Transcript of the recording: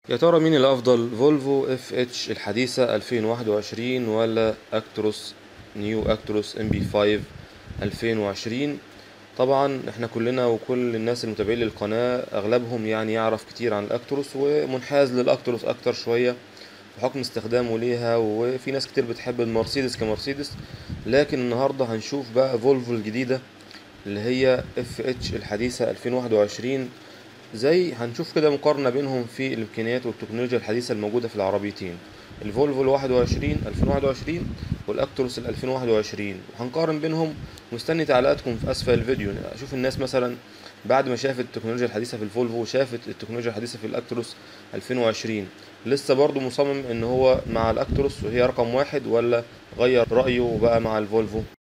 يا ترى مين الأفضل فولفو اف اتش الحديثة 2021 ولا اكتروس نيو اكتروس ام بي 5 2020 طبعا احنا كلنا وكل الناس المتابعين للقناة اغلبهم يعني يعرف كتير عن الاكتروس ومنحاز للاكتروس اكتر شوية بحكم استخدامه ليها وفي ناس كتير بتحب المرسيدس كمرسيدس لكن النهاردة هنشوف بقى فولفو الجديدة اللي هي اف اتش الحديثة 2021 زي هنشوف كده مقارنة بينهم في الإمكانيات والتكنولوجيا الحديثة الموجودة في العربيتين الفولفو ال 21 2021 والأكتروس ال 2021 وهنقارن بينهم مستني تعليقاتكم في أسفل الفيديو أشوف الناس مثلا بعد ما شافت التكنولوجيا الحديثة في الفولفو وشافت التكنولوجيا الحديثة في الأكتروس 2020 لسه برضه مصمم إن هو مع الأكتروس وهي رقم واحد ولا غير رأيه وبقى مع الفولفو